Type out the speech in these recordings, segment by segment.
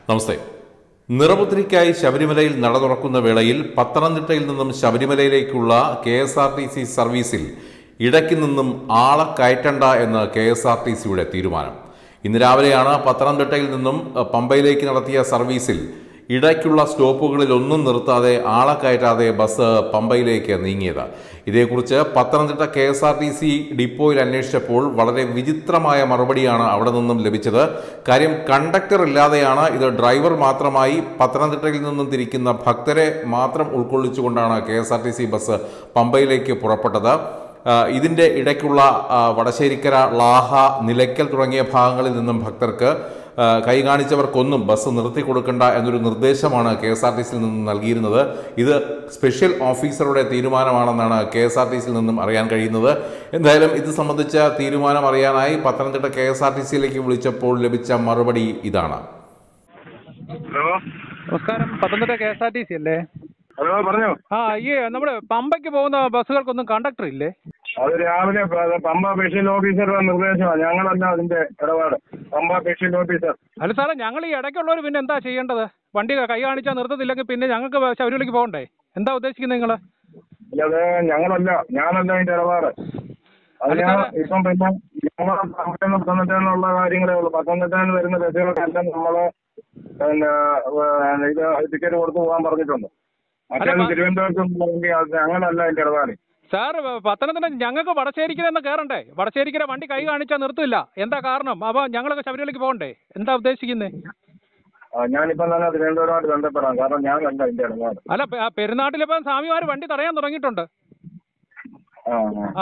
നമസ്തേ നിറപുത്രിക്കായി ശബരിമലയിൽ നട തുറക്കുന്ന വേളയിൽ പത്തനംതിട്ടയിൽ നിന്നും ശബരിമലയിലേക്കുള്ള K S R T C സർവീസിൽ ഇടയ്ക്ക് നിന്നും ആളെ കയറ്റണ്ട എന്ന് കെ എസ് ആർ ടി സിയുടെ തീരുമാനം ഇന്ന് രാവിലെയാണ് പത്തനംതിട്ടയിൽ നിന്നും അഹ്, പമ്പയിലേക്ക് നടത്തിയ സർവീസിൽ ഇടയ്ക്കുള്ള സ്റ്റോപ്പുകളിൽ ഒന്നും നിർത്താതെ ആളെ കയറ്റാതെ ബസ് പമ്പയിലേക്ക് നീങ്ങിയത് ഇതേക്കുറിച്ച് Pathanamthitta K S R T C ഡിപ്പോയിൽ അന്വേഷിച്ചപ്പോൾ വളരെ വിചിത്രമായ മറുപടിയാണ് അവിടെ നിന്നും ലഭിച്ചത് കാര്യം കണ്ടക്ടർ ഇല്ലാതെയാണ് ഇത് ഡ്രൈവർ മാത്രമായി പത്തനംതിട്ടയിൽ നിന്നും തിരിക്കുന്ന ഭക്തരെ മാത്രം ഉൾക്കൊള്ളിച്ചുകൊണ്ടാണ് K S R T C bus പമ്പയിലേക്ക് പുറപ്പെട്ടത് ആ, ഇതിന്റെ ഇടയ്ക്കുള്ള ആ, വടശ്ശേരിക്കര ലാഹ നിലയ്ക്കൽ തുടങ്ങിയ ഭാഗങ്ങളിൽ നിന്നും ഭക്തർക്ക് ആ, കൈ കാണിച്ചവർക്കൊന്നും ബസ് നിർത്തി കൊടുക്കണ്ട എന്നൊരു നിർദ്ദേശമാണ് കെ എസ് ആർ ടി സിയിൽ നിന്നും നൽകിയിരുന്നത് ഇത് സ്പെഷ്യൽ ഓഫീസറുടെ തീരുമാനമാണെന്നാണ് കെ എസ് ആർ ടി സിയിൽ നിന്നും അറിയാൻ കഴിയുന്നത് എന്തായാലും ഇത് സംബന്ധിച്ച തീരുമാനം അറിയാനായി Pathanamthitta K S R T സിയിലേക്ക് വിളിച്ചപ്പോൾ ലഭിച്ച മറുപടി ഇതാണ് ഹലോ നമസ്കാരം Pathanamthitta K S R T C അല്ലേ ഹലോ പറഞ്ഞോ ആ ഈ നമ്മുടെ പമ്പയ്ക്ക് പോകുന്ന ബസ്സുകൾക്കൊന്നും കണ്ടക്ടർ ഇല്ലേ അത് രാവിലെ പ- പമ്പ സ്പെഷ്യൽ ഓഫീസറുടെ നിർദ്ദേശമാണ് ഞങ്ങളല്ല അതിന്റെ ഇടപാട് പമ്പ സ്പെഷ്യൽ ഓഫീസർ അല്ല സാറേ ഞങ്ങൾ ഈ ഇടയ്ക്കുള്ളവർ പിന്നെ എന്താ ചെയ്യേണ്ടത് വണ്ടി കൈ കാണിച്ചാൽ നിർത്തത്തില്ലെങ്കിൽ പിന്നെ ഞങ്ങൾക്ക് ശബരിമലയ്ക്ക് പോകണ്ടേ എന്താ ഉദ്ദേശിക്കുന്നത് നിങ്ങൾ അല്ലാതെ ഞങ്ങളല്ല ഞാനല്ല അതിന്റെ ഇടപാട് അത് അല്ല ഞാൻ സാറേ. ഇപ്പം പിന്നെ ഞങ്ങളെ പമ്പയിൽ പത്തനംതിട്ടയിലുള്ള കാര്യങ്ങളേ ഉള്ളൂ പത്തനംതിട്ടയിൽ വരുന്ന ബസ്സുകൾക്കെല്ലാം നമ്മള് പിന്നെ ഏഹ്, ഇത് ടിക്കറ്റ് കൊടുത്ത് പോകാൻ പറഞ്ഞിട്ടുണ്ട് മറ്റേ അല്ല, പ- തിരുവനന്തപുരത്ത് നിന്നുണ്ടെങ്കിൽ അത് ഞങ്ങളല്ല അതിന്റെ ഇടപാട് സാർ പത്തനംതിട്ട ഞങ്ങൾക്ക് വടശ്ശേരിക്കര എന്ന് കയറണ്ടേ വടശ്ശേരിക്കര വണ്ടി കൈ കാണിച്ചാൽ നിർത്തില്ല എന്താ കാരണം അപ്പോൾ ഞങ്ങളൊക്കെ ശബരിമലയ്ക്ക് പോകണ്ടേ എന്താ ഉദ്ദേശിക്കുന്നത് ആ, ഞാനിപ്പം തന്നെ തിരുവനന്തപുരമായിട്ട് ബന്ധപ്പെടാം കാരണം ഞാനല്ല അതിന്റെ ഇടപാട് അല്ല പെ- ആ പെരുന്നാട്ടിലിപ്പം സ്വാമിമാർ വണ്ടി തടയാൻ തുടങ്ങിയിട്ടുണ്ട് ആ ആ ആ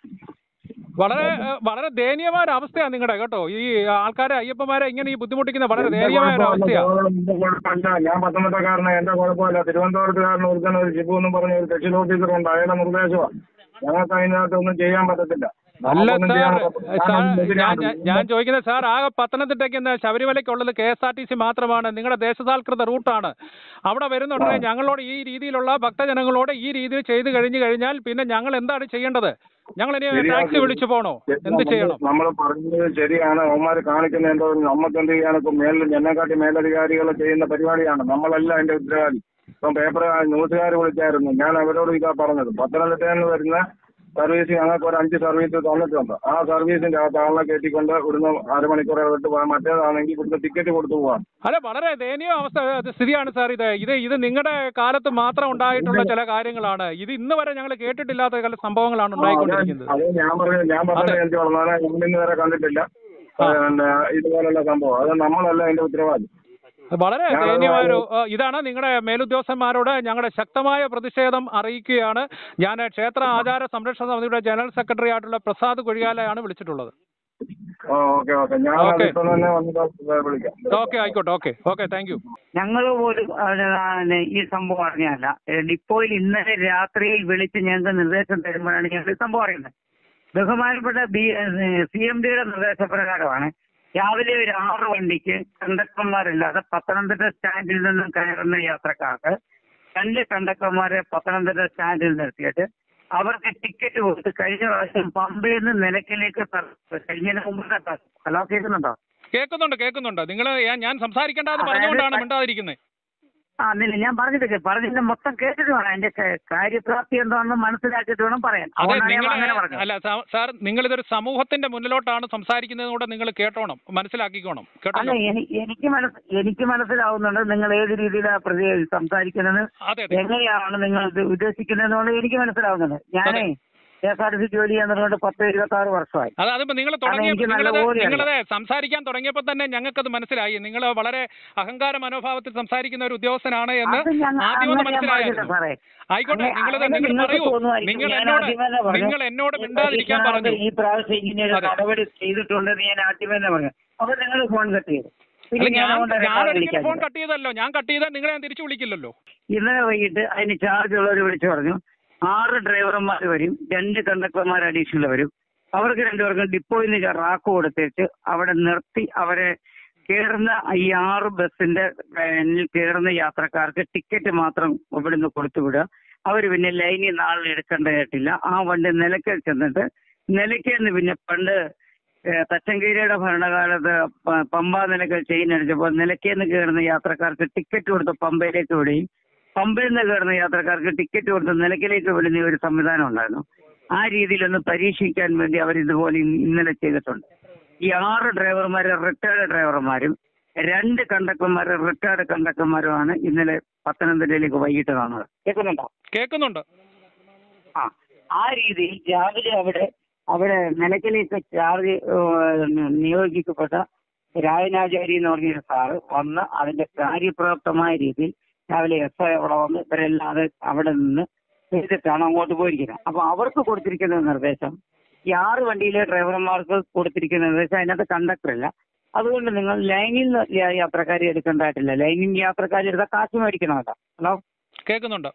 വളരെ ഏഹ്, വളരെ ദയനീയമായ ഒരു അവസ്ഥയാണ് നിങ്ങളുടെ കേട്ടോ ഈ ആൾക്കാരെ അയ്യപ്പന്മാരെ ഇങ്ങനെ ഈ ബുദ്ധിമുട്ടിക്കുന്ന വളരെ ദയനീയമായ ഒരു അവസ്ഥയാണ് എന്റെ കുഴപ്പമില്ല ഞാൻ പത്തനംതിട്ടക്കാരനെ എന്റെ കുഴപ്പമില്ല തിരുവനന്തപുരത്തുകാരന് ഒരുത്തൻ ഒരു ഷിബു എന്ന് പറഞ്ഞ ഒരു സ്പെഷ്യൽ ഓഫീസർ ഉണ്ട് അയാളുടെ നിർദ്ദേശമാണ് ഞങ്ങൾക്ക് അതിനകത്ത് ഒന്നും ചെയ്യാൻ പറ്റത്തില്ല അല്ല നമുക്കൊന്നും സാർ ചെയ്യാൻ പറ്റത്തില്ല. സാർ ഞാൻ ഞാൻ എതിരാണ്. ഞാൻ- ഞാൻ ചോദിക്കുന്നത് സാർ ആകെ പത്തനംതിട്ടയ്ക്ക് ഇന്ന് ശബരിമലയ്ക്കുള്ളത് K S R T C മാത്രമാണ് നിങ്ങളുടെ ദേശസാൽകൃത റൂട്ടാണ് അവിടെ വരുന്ന ഉടനെ ഞങ്ങളോട് ഈ രീതിയിലുള്ള ഭക്തജനങ്ങളോട് ഈ രീതിയിൽ ചെയ്തു കഴിഞ്ഞു കഴിഞ്ഞാൽ പിന്നെ ഞങ്ങൾ എന്താണ് ചെയ്യേണ്ടത് ഞങ്ങൾ ഇനി ശരിയാണ്. ടാക്സി വിളിച്ചു പോകണോ എന്ത് ചെയ്യണം നമ്മൾ പറയുന്നത് ശരിയാണ് അവന്മാർ കാണിക്കുന്ന എന്തോ നമുക്ക് എന്ത് ചെയ്യാൻ ഇപ്പം മേലിൽ എന്നെക്കാട്ടി മേലധികാരികൾ ചെയ്യുന്ന പരിപാടിയാണ് നമ്മളല്ല അതിന്റെ ഉത്തരവാദി ഇപ്പം പേപ്പർ ന്യൂസുകാർ വിളിച്ചായിരുന്നു ഞാൻ അവരോട് ഇതാ പറഞ്ഞത് പത്തനംതിട്ടയിൽ നിന്ന് വരുന്ന സർവീസ് ഞങ്ങൾക്ക് ഒരു അഞ്ച് സർവീസ് തന്നിട്ടുണ്ട് ആ സർവീസിന്റെ അകത്ത് ആളെ കയറ്റിക്കൊണ്ട് ഇവിടുന്ന് അരമണിക്കൂർ ഇടവിട്ട് പോകാൻ മറ്റേതാണെങ്കിൽ ഇവിടുന്ന് ടിക്കറ്റ് കൊടുത്തു പോകാം അല്ല വളരെ ദയനീയ അവസ്ഥ ഇത് സ്ഥിതിയാണ് സാർ ഇത് ഇത് ഇത് നിങ്ങളുടെ കാലത്ത് മാത്രം ഉണ്ടായിട്ടുള്ള ചില കാര്യങ്ങളാണ് ഇത് ഇന്ന് വരെ ഞങ്ങൾ കേട്ടിട്ടില്ലാത്ത ചില സംഭവങ്ങളാണ് ഉണ്ടായിക്കൊണ്ടിരിക്കുന്നത് അത് ഞാൻ പറഞ്ഞു ഞാൻ പറഞ്ഞത് എനിക്ക് വളർന്നാണ് ഇന്ന് വരെ കണ്ടിട്ടില്ല പിന്നെ ഇതുപോലുള്ള സംഭവം അത് നമ്മളല്ല അതിന്റെ ഉത്തരവാദി വളരെ ഞാൻ ദയനീയമായ ഒരു ഏഹ്, ഇതാണ് നിങ്ങളുടെ മേലുദ്യോഗസ്ഥന്മാരോട് ഞങ്ങളുടെ ശക്തമായ പ്രതിഷേധം അറിയിക്കുകയാണ് ഞാൻ ക്ഷേത്ര ആചാര സംരക്ഷണ സമിതിയുടെ ജനറൽ സെക്രട്ടറി ആയിട്ടുള്ള പ്രസാദ് കുഴിയാലയാണ് വിളിച്ചിട്ടുള്ളത് ഓക്കെ ഓക്കെ ഞാൻ ഓക്കെ. ഇപ്പം തന്നെ വന്ന് വിളിക്കാം ഓക്കെ ആയിക്കോട്ടെ ഓക്കെ ഓക്കെ താങ്ക് യു ഞങ്ങൾ പോലും ആണ് ഈ സംഭവം അറിഞ്ഞല്ല ഡിപ്പോയിൽ ഇന്നലെ രാത്രിയിൽ വിളിച്ച് ഞങ്ങൾക്ക് നിർദ്ദേശം തരുമ്പോഴാണ് ഞങ്ങൾ ഈ സംഭവം അറിയുന്നത് ബഹുമാനപ്പെട്ട ബി സി എം ഡിയുടെ നിർദ്ദേശപ്രകാരമാണ് രാവിലെ ഒരു ആറ് വണ്ടിക്ക് കണ്ടക്ടർമാരില്ലാതെ പത്തനംതിട്ട സ്റ്റാൻഡിൽ നിന്നും കയറുന്ന യാത്രക്കാർക്ക് രണ്ട് കണ്ടക്ടർമാരെ പത്തനംതിട്ട സ്റ്റാൻഡിൽ നിർത്തിയിട്ട് അവർക്ക് ടിക്കറ്റ് കൊടുത്ത് കഴിഞ്ഞ പ്രാവശ്യം പമ്പയിൽ നിന്ന് നിലയ്ക്കലേക്ക് ത- കഴിഞ്ഞതിന് മുമ്പത്തെ ഹലോ കേൾക്കുന്നുണ്ടോ കേൾക്കുന്നുണ്ട് കേൾക്കുന്നുണ്ട് നിങ്ങൾ ഞാൻ സംസാരിക്കേണ്ട എന്ന് അതായത് പറഞ്ഞുകൊണ്ടാണ് ക- മിണ്ടാതിരിക്കുന്നത് ആ നില്ല ഞാൻ പറഞ്ഞിട്ട് പറഞ്ഞതിന്റെ മൊത്തം കേട്ടിട്ട് വേണം അതിന്റെ ക- കാര്യപ്രാപ്തി എന്താണെന്ന് മനസ്സിലാക്കിയിട്ട് വേണം പറയാൻ അതെ അതുകൊണ്ടാണ് ഞാൻ നിങ്ങൾ അങ്ങനെ പറഞ്ഞത് അല്ല സാ- സാർ നിങ്ങൾ ഇതൊരു സമൂഹത്തിന്റെ മുന്നിലോട്ടാണ് സംസാരിക്കുന്നത് കൂടെ നിങ്ങൾ കേട്ടോണം മനസ്സിലാക്കിക്കോണം അല്ല കേട്ടോ എനി- എനിക്ക് മനസ്സ് എനിക്ക് മനസ്സിലാവുന്നുണ്ട് നിങ്ങൾ ഏത് രീതിയിലാണ് പ്രതി സംസാരിക്കുന്നത് അതെ അതെ എങ്ങനെയാണ് നിങ്ങൾ ഇത് ഉദ്ദേശിക്കുന്നതെന്നുള്ളത് എനിക്ക് മനസ്സിലാവുന്നുണ്ട് ഞാനേ K S R T C ജോലി ചെയ്യാൻ തുടങ്ങിയിട്ട് പത്ത് ഇരുപത്തി ആറ് വർഷമായി അത് അതിപ്പോ നിങ്ങൾ കാരണം തുടങ്ങിയ എനിക്ക് നിങ്ങളത് നല്ലപോലെ അറിയാം. നിങ്ങളത് സംസാരിക്കാൻ തുടങ്ങിയപ്പോൾ തന്നെ ഞങ്ങൾക്കത് മനസ്സിലായി നിങ്ങൾ വളരെ അഹങ്കാര മനോഭാവത്തിൽ സംസാരിക്കുന്ന ഒരു ഉദ്യോഗസ്ഥനാണ് എന്ന് അത് ഞങ്ങ- ആദ്യം ഒന്ന് അങ്ങനെ ഞാൻ പറഞ്ഞില്ല മനസ്സിലായിരുന്നു സാറേ ആയിക്കോട്ടെ അങ്ങനെ- നിങ്ങളത് അങ്ങനെ നിങ്ങൾ നിങ്ങൾക്ക് പറയൂ തോന്നുമായിരിക്കും. നിങ്ങൾ ഞാൻ എന്നോട് ആദ്യമേ തന്നെ പറഞ്ഞു. നിങ്ങൾ എന്നോട് ഈ മിണ്ടാതിരിക്കാൻ പരീക്ഷണാർത്ഥം പറഞ്ഞു ഈ പ്രാവശ്യം ഇങ്ങനെ ഒരു അതെ. നടപടി ചെയ്തിട്ടുണ്ടെന്ന് ഞാൻ ആദ്യമേ തന്നെ പറഞ്ഞു അപ്പൊ നിങ്ങൾ ഫോൺ കട്ട് ചെയ്തു അല്ല പിന്നെ ഞാൻ ഞാൻ അതുകൊണ്ട് ഞാൻ രണ്ടാമത് ഒരിക്കലും ഫോൺ വിളിക്കാൻ കട്ട് ചെയ്തല്ലോ ഞാൻ കട്ട് ചെയ്താൽ നിങ്ങളെ ഞാൻ തിരിച്ചു വിളിക്കില്ലല്ലോ ഇന്നലെ വൈകിട്ട് അതിന് ചാർജ് ഉള്ളവർ വിളിച്ചു പറഞ്ഞു ആറ് ഡ്രൈവർമാർ വരും രണ്ട് കണ്ടക്ടർമാർ അഡീഷണൽ വരും അവർക്ക് രണ്ടുപേർക്കും ഡിപ്പോയിൽ നിന്ന് റാക്ക് കൊടുത്തേച്ച് അവിടെ നിർത്തി അവരെ കയറുന്ന ഈ ആറ് ബസ്സിന്റെ വാനിൽ കയറുന്ന യാത്രക്കാർക്ക് ടിക്കറ്റ് മാത്രം ഇവിടുന്ന് കൊടുത്തുവിടുക അവർ പിന്നെ ലൈനിൽ നാളെ എടുക്കേണ്ടതായിട്ടില്ല ആ വണ്ടി നിലയ്ക്കൽ ചെന്നിട്ട് നിലയ്ക്കൽ നിന്ന് പിന്നെ പണ്ട് ഏഹ്, തച്ചങ്കേരിയുടെ ഭരണകാലത്ത് പ- പമ്പ നിലയ്ക്കൽ ചെയിൻ അടിച്ചപ്പോൾ നിലയ്ക്കേന്ന് കയറുന്ന യാത്രക്കാർക്ക് ടിക്കറ്റ് കൊടുത്ത് പമ്പയിലേക്ക് വിടുകയും പമ്പയിൽ നിന്ന് കയറുന്ന യാത്രക്കാർക്ക് ടിക്കറ്റ് കൊടുത്ത് നിലയ്ക്കലേക്ക് വിടുന്ന ഒരു സംവിധാനം ഉണ്ടായിരുന്നു ആ രീതിയിലൊന്ന് പരീക്ഷിക്കാൻ വേണ്ടി അവർ ഇതുപോലെ ഇന്ന് ഇന്നലെ ചെയ്തിട്ടുണ്ട് ഈ ആറ് ഡ്രൈവർമാർ റിട്ടയർഡ് ഡ്രൈവർമാരും രണ്ട് കണ്ടക്ടർമാർ റിട്ടയർഡ് കണ്ടക്ടർമാരുമാണ് ഇന്നലെ പത്തനംതിട്ടയിലേക്ക് വൈകിട്ട് കാണുന്നത് കേൾക്കുന്നുണ്ടോ കേൾക്കുന്നുണ്ട് ആ ആ രീതിയിൽ രാവിലെ അവിടെ അവിടെ നിലയ്ക്കലേക്ക് ചാർജ് ഏഹ്, നിയോഗിക്കപ്പെട്ട രായനാചാരി എന്ന് പറഞ്ഞൊരു സാറ് വന്ന് അതിന്റെ കാര്യപ്രാപ്തമായ രീതിയിൽ രാവിലെ എസ് ഐ അവിടെ വന്ന് ഇവരെല്ലാം അത് അവിടെ നിന്ന് ചെയ്തിട്ടാണ് അങ്ങോട്ട് പോയിരിക്കുന്നത് അപ്പൊ അവർക്ക് കൊടുത്തിരിക്കുന്ന നിർദ്ദേശം ഈ ആറ് വണ്ടിയിലെ ഡ്രൈവർമാർക്ക് കൊടുത്തിരിക്കുന്ന നിർദ്ദേശം അതിനകത്ത് കണ്ടക്ടർ ഇല്ല അതുകൊണ്ട് നിങ്ങൾ ലൈനിൽ നിന്ന് യാ- യാത്രക്കാരെ എടുക്കേണ്ടതായിട്ടില്ല ലൈനിൽ യാത്രക്കാരെ എടുത്താൽ കാശ് മേടിക്കണമല്ലോ ഹലോ കേൾക്കുന്നുണ്ട്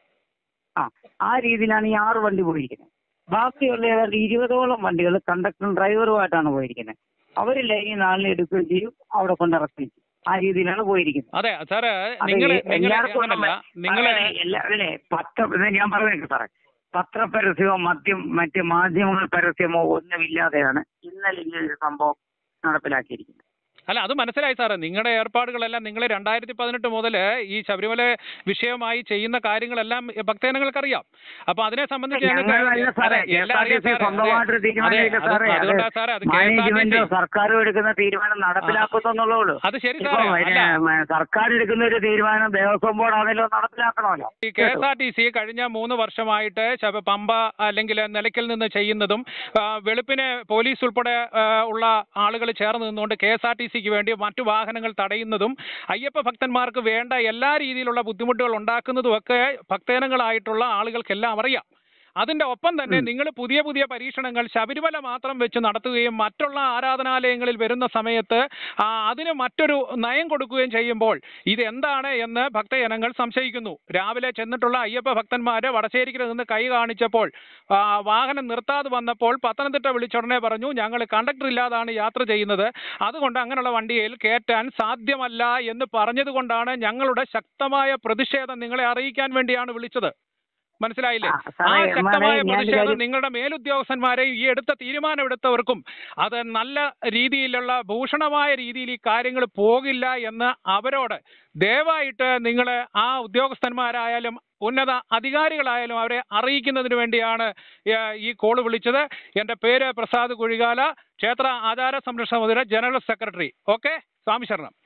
ആ ആ രീതിയിലാണ് ഈ ആറ് വണ്ടി പോയിരിക്കുന്നത് ബാക്കിയുള്ള ഏതാണ്ട് ഇരുപതോളം വണ്ടികൾ കണ്ടക്ടറും ഡ്രൈവറുമായിട്ടാണ് പോയിരിക്കുന്നത് അവർ ലൈനിൽ നാളിനെ എടുക്കുകയും ചെയ്യും അവിടെ കൊണ്ട് ഇറക്കുകയും ചെയ്യും ആ രീതിയിലാണ് പോയിരിക്കുന്നത് അതെ സാറ് അത് നിങ്ങൾ ഈ നിങ്ങൾ എല്ലാവർക്കും അങ്ങനല്ല ഒന്നും നിങ്ങൾ അങ്ങനെ എല്ലാവരെ പത്ര ഇത് ഞാൻ പറഞ്ഞേക്ക് സാറേ പത്രപരസ്യമോ മദ്യം മറ്റ് മാധ്യമങ്ങൾ പരസ്യമോ ഒന്നുമില്ലാതെയാണ് ഇന്നലെ ഈ ഒരു സംഭവം നടപ്പിലാക്കിയിരിക്കുന്നത് അല്ല അത് മനസ്സിലായി സാറേ നിങ്ങളുടെ ഏർപ്പാടുകളെല്ലാം നിങ്ങൾ രണ്ടായിരത്തി പതിനെട്ട് മുതൽ ഈ ശബരിമല വിഷയമായി ചെയ്യുന്ന കാര്യങ്ങളെല്ലാം ഭക്തജനങ്ങൾക്കറിയാം അപ്പൊ അതിനെ സംബന്ധിച്ച് ഞങ്ങൾക്ക് ഞങ്ങളല്ല സാറേ അതെ, എല്ലാം അറിയാം KSRTC സാറേ. സ്വന്തമായിട്ടൊരു അതെ, തീരുമാനമില്ല അത് സാറേ അത് അതുകൊണ്ടാ സാറേ അത് കെ എസ് ആർ ടി മാനേജ്മെന്റോ സി സർക്കാരോ എടുക്കുന്ന തീരുമാനം നടപ്പിലാക്കുന്നുള്ളൂ അത് ശരി ഇപ്പൊ സാറേ അല്ല പിന്നെ സർക്കാർ എടുക്കുന്ന ഒരു തീരുമാനം ദേവസ്വം ബോർഡ് ആണെങ്കിലും നടപ്പിലാക്കണമല്ലോ ഈ K S R T C കഴിഞ്ഞ മൂന്ന് വർഷമായിട്ട് ശബ പമ്പ അല്ലെങ്കിൽ നിലയ്ക്കൽ നിന്ന് ചെയ്യുന്നതും ആ, വെളുപ്പിന് പോലീസ് ഉൾപ്പെടെ ആ, ഉള്ള ആളുകൾ ചേർന്ന് നിന്നുകൊണ്ട് കെ എസ് ആർ ടി സിക്ക് വേണ്ടി മറ്റു വാഹനങ്ങൾ തടയുന്നതും അയ്യപ്പ ഭക്തന്മാർക്ക് വേണ്ട എല്ലാ രീതിയിലുള്ള ബുദ്ധിമുട്ടുകൾ ഉണ്ടാക്കുന്നതും ഒക്കെ ഭക്തജനങ്ങളായിട്ടുള്ള ആളുകൾക്കെല്ലാം അറിയാം അതിന്റെ ഒപ്പം തന്നെ നിങ്ങൾ പുതിയ പുതിയ പരീക്ഷണങ്ങൾ ശബരിമല മാത്രം വെച്ച് നടത്തുകയും മറ്റുള്ള ആരാധനാലയങ്ങളിൽ വരുന്ന സമയത്ത് ആ, അതിന് മറ്റൊരു നയം കൊടുക്കുകയും ചെയ്യുമ്പോൾ ഇത് എന്താണ് എന്ന് ഭക്തജനങ്ങൾ സംശയിക്കുന്നു രാവിലെ ചെന്നിട്ടുള്ള അയ്യപ്പ ഭക്തന്മാര് വടശ്ശേരിക്ക് നിന്ന് കൈ കാണിച്ചപ്പോൾ ആ, വാഹനം നിർത്താതെ വന്നപ്പോൾ പത്തനംതിട്ട വിളിച്ചുടനെ പറഞ്ഞു ഞങ്ങൾ കണ്ടക്ടർ ഇല്ലാതാണ് യാത്ര ചെയ്യുന്നത് അതുകൊണ്ട് അങ്ങനെയുള്ള വണ്ടിയിൽ കയറ്റാൻ സാധ്യമല്ല എന്ന് പറഞ്ഞതുകൊണ്ടാണ് ഞങ്ങളുടെ ശക്തമായ പ്രതിഷേധം നിങ്ങളെ അറിയിക്കാൻ വേണ്ടിയാണ് വിളിച്ചത് മനസ്സിലായില്ലേ ആ, ആ സാറേ, ശക്തമായ ഞാനൊരു പ്രതിഷേധം കാര്യം- നിങ്ങളുടെ മേലുദ്യോഗസ്ഥന്മാരെയും ഈ എടുത്ത തീരുമാനമെടുത്തവർക്കും അത് നല്ല രീതിയിലുള്ള ഭൂഷണമായ രീതിയിൽ ഈ കാര്യങ്ങൾ പോകില്ല എന്ന് അവരോട് ദയവായിട്ട് നിങ്ങൾ ആ ഉദ്യോഗസ്ഥന്മാരായാലും ഉന്നത അധികാരികളായാലും അവരെ അറിയിക്കുന്നതിന് വേണ്ടിയാണ് ഏഹ്, ഈ കോള് വിളിച്ചത് എൻ്റെ പേര് പ്രസാദ് കുഴികാല ക്ഷേത്ര ആചാര സംരക്ഷണ സമിതിയുടെ ജനറൽ സെക്രട്ടറി ഓക്കെ സ്വാമി ശരണം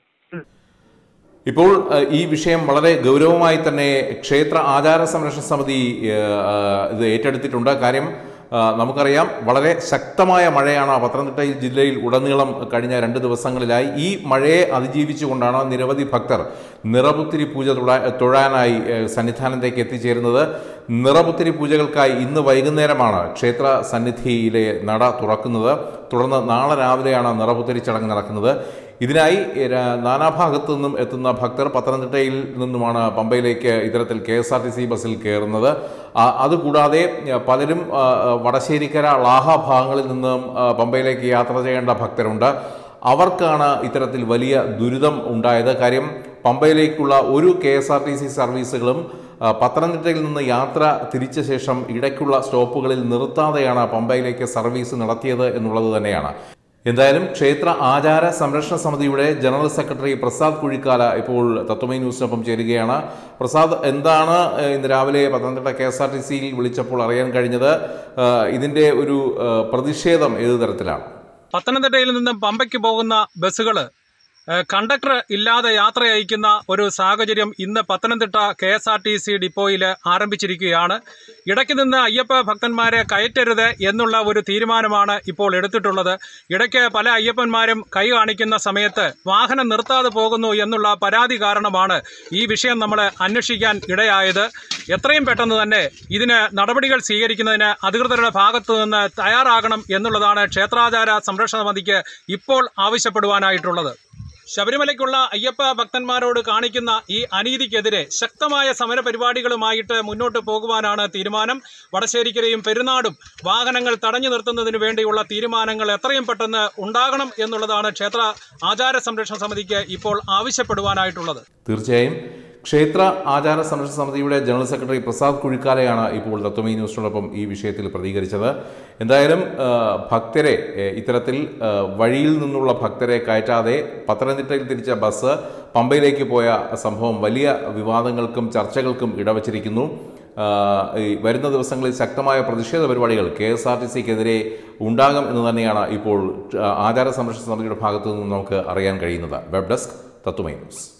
ഇപ്പോൾ ഏഹ്, ഈ വിഷയം വളരെ ഗൗരവമായി തന്നെ ക്ഷേത്ര ആചാര സംരക്ഷണ സമിതി ഏഹ്, ആഹ്, ഇത് ഏറ്റെടുത്തിട്ടുണ്ട് കാര്യം ആഹ്, നമുക്കറിയാം വളരെ ശക്തമായ മഴയാണ് പത്തനംതിട്ട ജില്ലയിൽ ഉടനീളം കഴിഞ്ഞ രണ്ട് ദിവസങ്ങളിലായി ഈ മഴയെ അതിജീവിച്ചുകൊണ്ടാണ് നിരവധി ഭക്തർ നിറപുത്തിരി പൂജ തൊഴാ- തൊഴാനായി ഏഹ്, സന്നിധാനത്തേക്ക് എത്തിച്ചേരുന്നത് നിറപുത്തിരി പൂജകൾക്കായി ഇന്ന് വൈകുന്നേരമാണ് ക്ഷേത്ര സന്നിധിയിലെ നട തുറക്കുന്നത് തുടർന്ന് നാളെ രാവിലെയാണ് നിറപുത്തിരി ചടങ്ങ് നടക്കുന്നത് ഇതിനായി ര- നാനാഭാഗത്തു നിന്നും എത്തുന്ന ഭക്തർ പത്തനംതിട്ടയിൽ നിന്നുമാണ് പമ്പയിലേക്ക് ഇത്തരത്തിൽ K S R T C ബസ്സിൽ കയറുന്നത് ആ, അതുകൂടാതെ ആ, പലരും ആ, ആ, വടശ്ശേരിക്കര ലാഹ ഭാഗങ്ങളിൽ നിന്നും ആ, പമ്പയിലേക്ക് യാത്ര ചെയ്യേണ്ട ഭക്തരുണ്ട് അവർക്കാണ് ഇത്തരത്തിൽ വലിയ ദുരിതം ഉണ്ടായത് കാര്യം പമ്പയിലേക്കുള്ള ഒരു K S R T C സർവീസുകളും ആ, പത്തനംതിട്ടയിൽ നിന്ന് യാത്ര തിരിച്ച ശേഷം ഇടയ്ക്കുള്ള സ്റ്റോപ്പുകളിൽ നിർത്താതെയാണ് പമ്പയിലേക്ക് സർവീസ് നടത്തിയത് എന്നുള്ളത് തന്നെയാണ് എന്തായാലും ക്ഷേത്ര ആചാര സംരക്ഷണ സമിതിയുടെ ജനറൽ സെക്രട്ടറി പ്രസാദ് കുഴിക്കാല ഇപ്പോൾ തത്വമൈ ന്യൂസിനൊപ്പം ചേരുകയാണ് പ്രസാദ് എന്താണ് ഏഹ്, ഇന്ന് രാവിലെ Pathanamthitta K S R T സിയിൽ വിളിച്ചപ്പോൾ അറിയാൻ കഴിഞ്ഞത് ഏഹ്, ഇതിന്റെ ഒരു ഏഹ്, പ്രതിഷേധം ഏത് തരത്തിലാണ് പത്തനംതിട്ടയിൽ നിന്നും പമ്പയ്ക്ക് പോകുന്ന ബസ്സുകൾ കണ്ടക്ടർ ഇല്ലാതെ യാത്ര അയക്കുന്ന ഒരു സാഹചര്യം ഇന്ന് Pathanamthitta K S R T C ഡിപ്പോയിൽ ആരംഭിച്ചിരിക്കുകയാണ് ഇടയ്ക്ക് നിന്ന് അയ്യപ്പ ഭക്തന്മാരെ കയറ്റരുത് എന്നുള്ള ഒരു തീരുമാനമാണ് ഇപ്പോൾ എടുത്തിട്ടുള്ളത് ഇടയ്ക്ക് പല അയ്യപ്പന്മാരും കൈ കാണിക്കുന്ന സമയത്ത് വാഹനം നിർത്താതെ പോകുന്നു എന്നുള്ള പരാതി കാരണമാണ് ഈ വിഷയം നമ്മൾ അന്വേഷിക്കാൻ ഇടയായത് എത്രയും പെട്ടെന്ന് തന്നെ ഇതിന് നടപടികൾ സ്വീകരിക്കുന്നതിന് അധികൃതരുടെ ഭാഗത്തു നിന്ന് തയ്യാറാകണം എന്നുള്ളതാണ് ക്ഷേത്രാചാര സംരക്ഷണ സമിതിക്ക് ഇപ്പോൾ ആവശ്യപ്പെടുവാനായിട്ടുള്ളത് ശബരിമലയ്ക്കുള്ള അയ്യപ്പ ഭക്തന്മാരോട് കാണിക്കുന്ന ഈ അനീതിക്കെതിരെ ശക്തമായ സമരപരിപാടികളുമായിട്ട് മുന്നോട്ട് പോകുവാനാണ് തീരുമാനം വടശ്ശേരിക്കരയും പെരുന്നാടും വാഹനങ്ങൾ തടഞ്ഞു നിർത്തുന്നതിന് വേണ്ടിയുള്ള തീരുമാനങ്ങൾ എത്രയും പെട്ടെന്ന് ഉണ്ടാകണം എന്നുള്ളതാണ് ക്ഷേത്ര ആചാര സംരക്ഷണ സമിതിക്ക് ഇപ്പോൾ ആവശ്യപ്പെടുവാനായിട്ടുള്ളത് തീർച്ചയായും ക്ഷേത്ര ആചാര സംരക്ഷണ സമിതിയുടെ ജനറൽ സെക്രട്ടറി പ്രസാദ് കുഴിക്കാലയാണ് ഇപ്പോൾ തത്വമേ ന്യൂസിനോടൊപ്പം ഈ വിഷയത്തിൽ പ്രതികരിച്ചത് എന്തായാലും ആ, ഭക്തരെ ഏ, ഇത്തരത്തിൽ ആ, വഴിയിൽ നിന്നുള്ള ഭക്തരെ കയറ്റാതെ പത്തനംതിട്ടയിൽ തിരിച്ച ബസ് പമ്പയിലേക്ക് പോയ സംഭവം വലിയ വിവാദങ്ങൾക്കും ചർച്ചകൾക്കും ഇടവച്ചിരിക്കുന്നു ആ, ഈ വരുന്ന ദിവസങ്ങളിൽ ശക്തമായ പ്രതിഷേധ പരിപാടികൾ കെ എസ് ആർ ടി സിക്കെതിരെ ഉണ്ടാകും എന്ന് തന്നെയാണ് ഇപ്പോൾ ആ, ആചാര സംരക്ഷണ സമിതിയുടെ ഭാഗത്തു നിന്നും നമുക്ക് അറിയാൻ കഴിയുന്നത് വെബ് ഡെസ്ക് തത്വമേ ന്യൂസ്